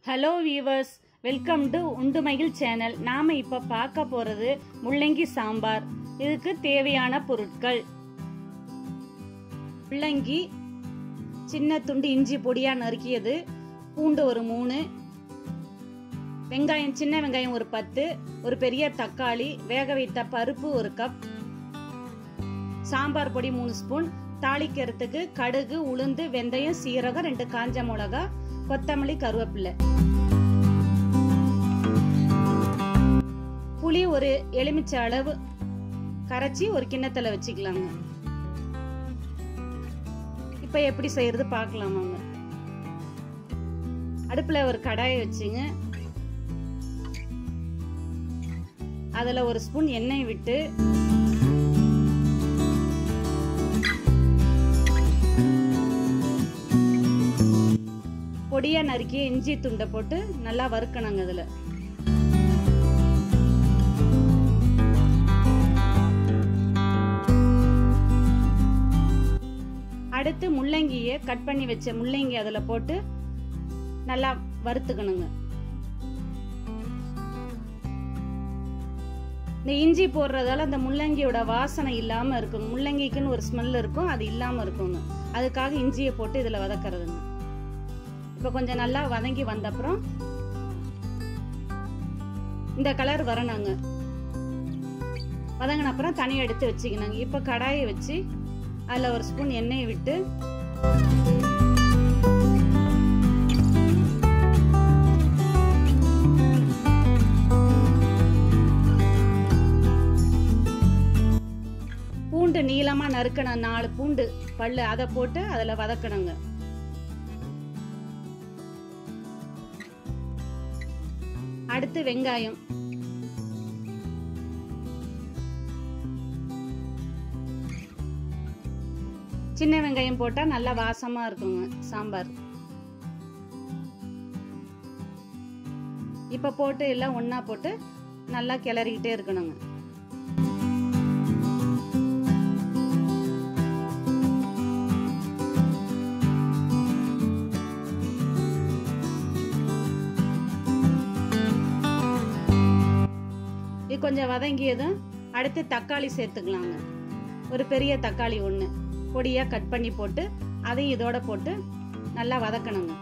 hello viewers welcome to Undumagizh channel நாம இப்ப பார்க்க போறது முள்ளங்கி சாம்பார் இதுக்கு தேவையான பொருட்கள் முள்ளங்கி சின்ன துண்டு இஞ்சி பொடியா நறுக்கியது பூண்டு ஒரு மூணு வெங்காயம் சின்ன வெங்காயம் ஒரு பத்து ஒரு பெரிய தக்காளி வேக வைத்த பருப்பு ஒரு கப் சாம்பார் பொடி மூணு ஸ்பூன் தாளிக்கிறதுக்கு கடுகு உளுந்து வெந்தயம் சீரகம் ரெண்டு காஞ்ச மிளகா கொத்தமல்லி கருவேப்பிலை புளி ஒரு எலுமிச்சை அளவு கரைச்சி ஒரு கிண்ணத்துல வச்சுக்கலாங்க இப்ப எப்படி செய்யறது பார்க்கலாம் வாங்க அடுப்புல ஒரு கடாயை வச்சுங்க அதுல ஒரு ஸ்பூன் எண்ணெய் விட்டு பொடியா நறுக்கிய இஞ்சி துண்டை போட்டு நல்லா வறுக்கணுங்க அதுல அடுத்து முள்ளங்கியை கட் பண்ணி வச்ச முள்ளங்கி அதுல போட்டு நல்லா வறுத்துக்கணுங்க இந்த இஞ்சி போடுறதால அந்த முள்ளங்கியோட வாசனை இல்லாம இருக்கும் முள்ளங்கிக்குன்னு ஒரு ஸ்மெல் இருக்கும் அது இல்லாம இருக்குங்க அதுக்காக இஞ்சியை போட்டு இதுல வதக்கறதுங்க இப்ப கொஞ்சம் நல்லா வதங்கி வந்த அப்புறம் இந்த கலர் வரணுங்க வதங்கின அப்புறம் தனியாக எடுத்து வச்சுக்கணுங்க இப்போ கடாயை வச்சு அதில் ஒரு ஸ்பூன் எண்ணெயை விட்டு பூண்டு நீளமா நறுக்கணும் நாலு பூண்டு பல்லு அதை போட்டு அதில் வதக்கணுங்க அடுத்து வெங்காயம் சின்ன வெங்காயம் போட்டா நல்லா வாசமா இருக்குங்க சாம்பார் இப்ப போட்டு எல்லாம் ஒன்னா போட்டு நல்லா கிளறிக்கிட்டே இருக்கணுங்க இது கொஞ்சம் வதங்கியதும் அடுத்து தக்காளி சேர்த்துக்கலாங்க ஒரு பெரிய தக்காளி ஒன்று பொடியாக கட் பண்ணி போட்டு அதையும் இதோட போட்டு நல்லா வதக்கணுங்க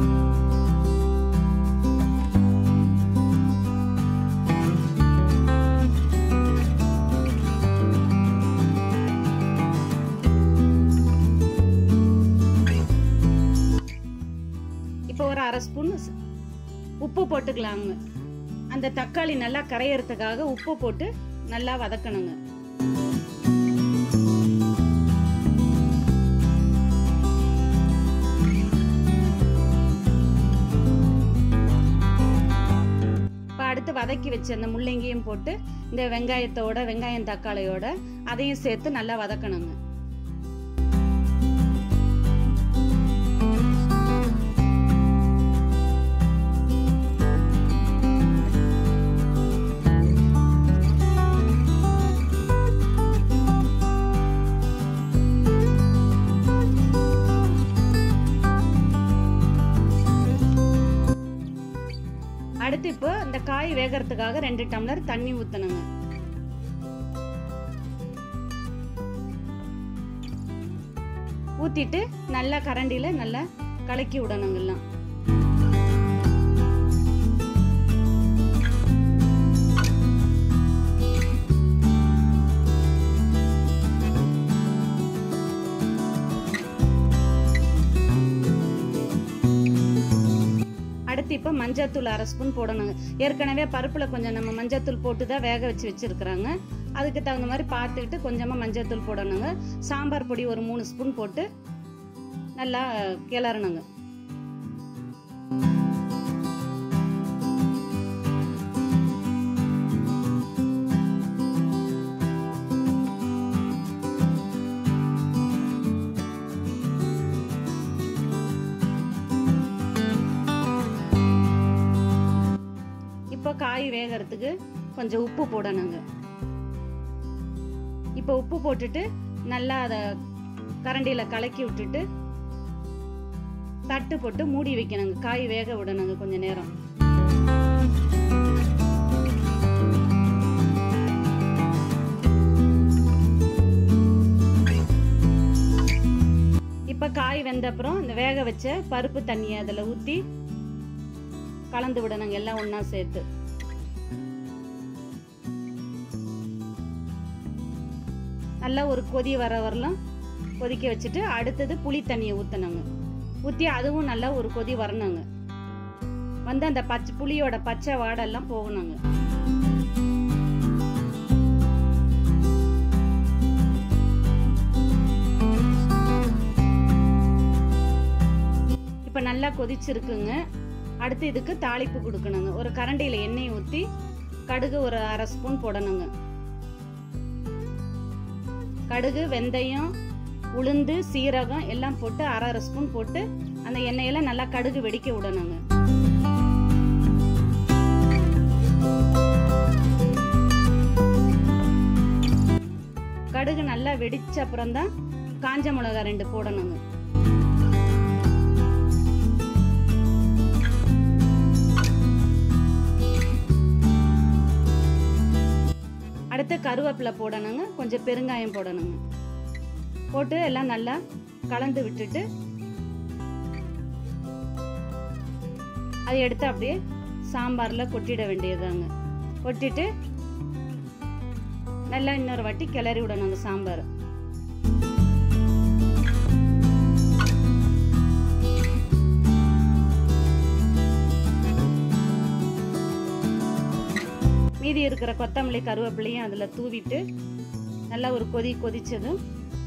இப்போ ஒரு அரை ஸ்பூன் உப்பு போட்டுக்கலாங்க அந்த தக்காளி நல்லா கரையறதுக்காக உப்பு போட்டு நல்லா வதக்கணுங்க இப்போ அடுத்து வதக்கி வச்ச அந்த முள்ளங்கியும் போட்டு இந்த வெங்காயத்தோட வெங்காயம் தக்காளியோட அதையும் சேர்த்து நல்லா வதக்கணுங்க அடுத்து இப்போ இந்த காய் வேகறதுக்காக ரெண்டு டம்ளர் தண்ணி ஊத்தணுங்க ஊத்திட்டு நல்லா கரண்டில நல்லா கலக்கி விடணுங்கெல்லாம் அடுத்து இப்போ மஞ்சத்தூள் அரை ஸ்பூன் போடணுங்க ஏற்கனவே பருப்பில் கொஞ்சம் நம்ம மஞ்சத்தூள் போட்டு தான் வேக வச்சு வச்சுருக்குறாங்க அதுக்கு தகுந்த மாதிரி பார்த்துக்கிட்டு கொஞ்சமாக மஞ்சத்தூள் போடணுங்க சாம்பார் பொடி ஒரு மூணு ஸ்பூன் போட்டு நல்லா கிளறணுங்க இப்போ காய் வேகிறதுக்கு கொஞ்சம் உப்பு போடணுங்க இப்போ உப்பு போட்டுட்டு நல்லா அதை கரண்டியில் கலக்கி விட்டுட்டு தட்டு போட்டு மூடி வைக்கணுங்க காய் வேக விடணுங்க கொஞ்ச நேரம் இப்ப காய் வெந்த அப்புறம் இந்த வேக வச்ச பருப்பு தண்ணியை அதுல ஊத்தி கலந்து விடணுங்க எல்லாம் ஒண்ணா சேர்த்து நல்லா ஒரு கொதி வர வரலாம் கொதிக்க வச்சுட்டு அடுத்தது புளி தண்ணியை ஊற்றணுங்க ஊற்றி அதுவும் நல்லா ஒரு கொதி வரணுங்க வந்து அந்த பச்சை புளியோட பச்சை வாடெல்லாம் போகணுங்க இப்போ நல்லா கொதிச்சிருக்குங்க அடுத்து இதுக்கு தாளிப்பு கொடுக்கணுங்க ஒரு கரண்டியில் எண்ணெய் ஊற்றி கடுகு ஒரு அரை ஸ்பூன் போடணுங்க கடுகு வெந்தயம் உளுந்து சீரகம் எல்லாம் போட்டு அரை அரை ஸ்பூன் போட்டு அந்த எண்ணெயில நல்லா கடுகு வெடிக்க விடணுங்க கடுகு நல்லா வெடிச்ச அப்புறம் தான் காஞ்ச மிளகா ரெண்டு போடணுங்க அடுத்து கருவேப்பிலை போடணுங்க கொஞ்சம் பெருங்காயம் போடணுங்க போட்டு எல்லாம் நல்லா கலந்து விட்டுட்டு அதை எடுத்து அப்படியே சாம்பாரில் கொட்டிட வேண்டியதாங்க கொட்டிட்டு நல்லா இன்னொரு வாட்டி கிளறி விடணுங்க சாம்பார் மீதி இருக்கிற கொத்தமல்லி கருவேப்பிலையும் அதில் தூவிட்டு நல்லா ஒரு கொதி கொதிச்சதும்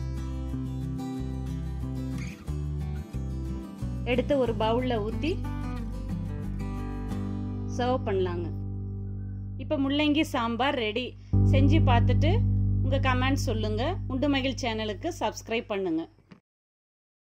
எடுத்து ஒரு பவுலில் ஊற்றி சர்வ் பண்ணலாங்க இப்போ முள்ளங்கி சாம்பார் ரெடி செஞ்சு பார்த்துட்டு உங்கள் கமெண்ட் சொல்லுங்கள் உண்டு மகிழ் சேனலுக்கு சப்ஸ்கிரைப் பண்ணுங்கள்